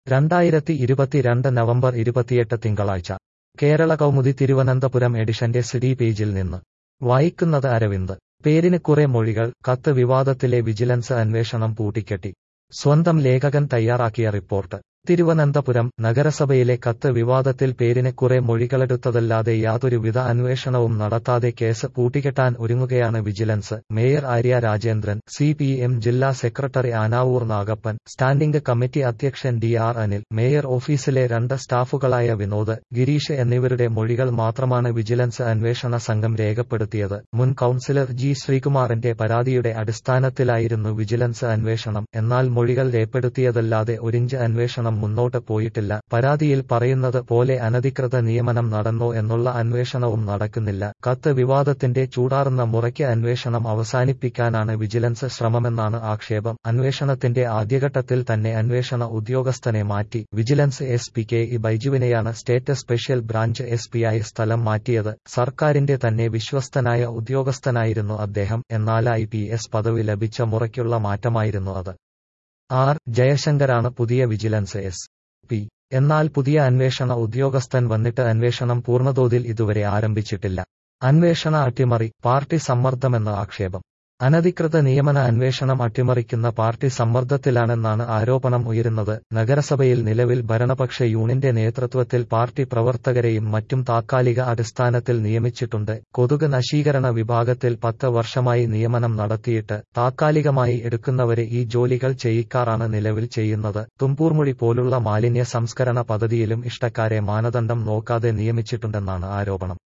രണ്ടായിരത്തി ഇരുപത്തിരണ്ട് നവംബർ ഇരുപത്തിയെട്ട് തിങ്കളാഴ്ച കേരള കൗമുദി തിരുവനന്തപുരം എഡിഷന്റെ സിഡി പേജിൽ നിന്ന് വായിക്കുന്നത് അരവിന്ദ് പേരിന് കുറെ മൊഴികൾ കത്ത് വിവാദത്തിലെ വിജിലൻസ് അന്വേഷണം പൂട്ടിക്കെട്ടി സ്വന്തം ലേഖകൻ തയ്യാറാക്കിയ റിപ്പോർട്ട് തിരുവനന്തപുരം നഗരസഭയിലെ കത്ത് വിവാദത്തിൽ പേരിന് കുറെ മൊഴികളെടുത്തതല്ലാതെ യാതൊരുവിധ അന്വേഷണവും നടത്താതെ കേസ് പൂട്ടിക്കെട്ടാൻ ഒരുങ്ങുകയാണ് vigilance mayor Arya Rajendran C P M ജില്ലാ secretary Anavoor Nagappan standing committee അധ്യക്ഷൻ ഡി ആർ അനിൽ മേയർ ഓഫീസിലെ രണ്ട് സ്റ്റാഫുകളായ വിനോദ് ഗിരീഷ് എന്നിവരുടെ മൊഴികൾ മാത്രമാണ് വിജിലൻസ് അന്വേഷണ സംഘം രേഖപ്പെടുത്തിയത് മുൻ കൌൺസിലർ ജി ശ്രീകുമാറിന്റെ പരാതിയുടെ അടിസ്ഥാനത്തിലായിരുന്നു വിജിലൻസ് അന്വേഷണം എന്നാൽ മൊഴികൾ രേഖപ്പെടുത്തിയതല്ലാതെ ഒരിഞ്ച് അന്വേഷണം മുന്നോട്ട് പോയിട്ടില്ല പരാതിയിൽ പറയുന്നത് പോലെ അനധികൃത നിയമനം നടന്നോ എന്നുള്ള അന്വേഷണവും നടക്കുന്നില്ല കത്ത് വിവാദത്തിന്റെ ചൂടാറുന്ന മുറയ്ക്ക് അന്വേഷണം അവസാനിപ്പിക്കാനാണ് വിജിലൻസ് ശ്രമമെന്നാണ് ആക്ഷേപം അന്വേഷണത്തിന്റെ ആദ്യഘട്ടത്തിൽ തന്നെ അന്വേഷണ ഉദ്യോഗസ്ഥനെ മാറ്റി vigilance S P K E ബൈജുവിനെയാണ് state special branch S P ആയി സ്ഥലം മാറ്റിയത് സർക്കാരിന്റെ തന്നെ വിശ്വസ്തനായ ഉദ്യോഗസ്ഥനായിരുന്നു അദ്ദേഹം എന്നാൽ ഐ പി എസ് പദവി ലഭിച്ച മുറയ്ക്കുള്ള മാറ്റമായിരുന്നു അത് ആർ ജയശങ്കറാണ് പുതിയ വിജിലൻസ് എസ് പി എന്നാൽ പുതിയ അന്വേഷണ ഉദ്യോഗസ്ഥൻ വന്നിട്ട് അന്വേഷണം പൂർണ്ണതോതിൽ ഇതുവരെ ആരംഭിച്ചിട്ടില്ല അന്വേഷണ അട്ടിമറി പാർട്ടി സമ്മർദ്ദമെന്ന ആക്ഷേപം അനധികൃത നിയമന അന്വേഷണം അട്ടിമറിക്കുന്ന പാർട്ടി സമ്മർദ്ദത്തിലാണെന്നാണ് ആരോപണം ഉയരുന്നത് നഗരസഭയിൽ നിലവിൽ ഭരണപക്ഷ യൂണിന്റെ നേതൃത്വത്തിൽ പാർട്ടി പ്രവർത്തകരെയും മറ്റും താത്കാലിക അടിസ്ഥാനത്തിൽ നിയമിച്ചിട്ടുണ്ട് കൊതുക് നശീകരണ വിഭാഗത്തിൽ പത്ത് വർഷമായി നിയമനം നടത്തിയിട്ട് താത്കാലികമായി എടുക്കുന്നവരെ ഈ ജോലികൾ ചെയ്യിക്കാറാണ് നിലവിൽ ചെയ്യുന്നത് തുമ്പൂർമൊഴി പോലുള്ള മാലിന്യ സംസ്കരണ പദ്ധതിയിലും ഇഷ്ടക്കാരെ മാനദണ്ഡം നോക്കാതെ നിയമിച്ചിട്ടുണ്ടെന്നാണ് ആരോപണം